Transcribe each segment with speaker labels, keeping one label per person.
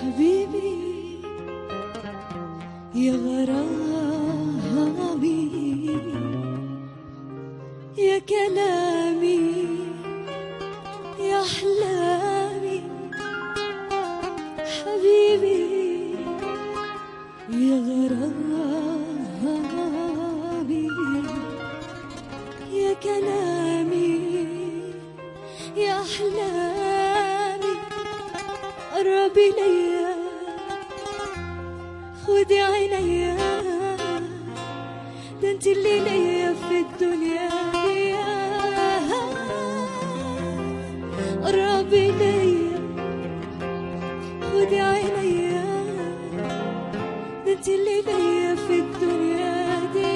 Speaker 1: حبيبي يا غرامي يا كلامي يا أحلامي حبيبي يا غرامي يا كلامي يا أحلامي قربي ليا خدي عينيا ده انت اللي ليا في الدنيا دي قربي ليا خدي عينيا ده انت اللي ليا في الدنيا دي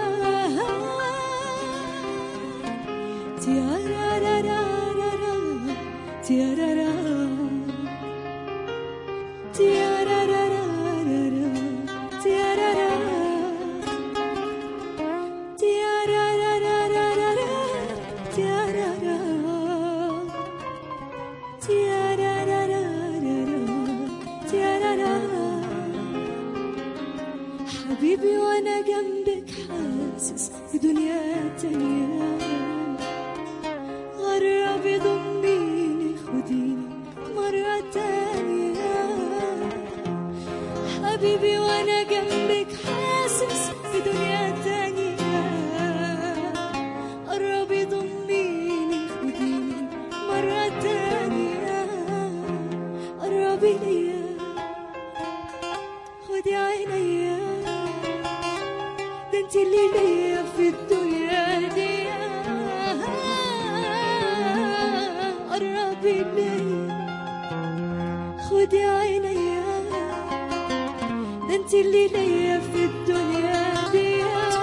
Speaker 1: تيارارارارارا تيارارا تيارارارارارا تيارارا تيارارارارارا تيارارا تيارارارارارا تيارارا حبيبي وانا جنبك حاسس بدنيا تانية غربي ضميني خديني مرة تانية حبيبي وانا جنبك حاسس بدنيا تانية قربي ضميني خديني مرة تانية قربي ليا خدي عينيا ده انت اللي ليا في الدنيا دي قربي ليا خدي عينيا ده انت اللي ليا في الدنيا دي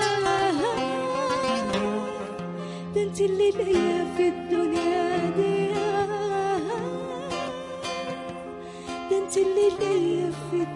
Speaker 1: ده انت اللي ليا في الدنيا دي ده انت اللي ليا في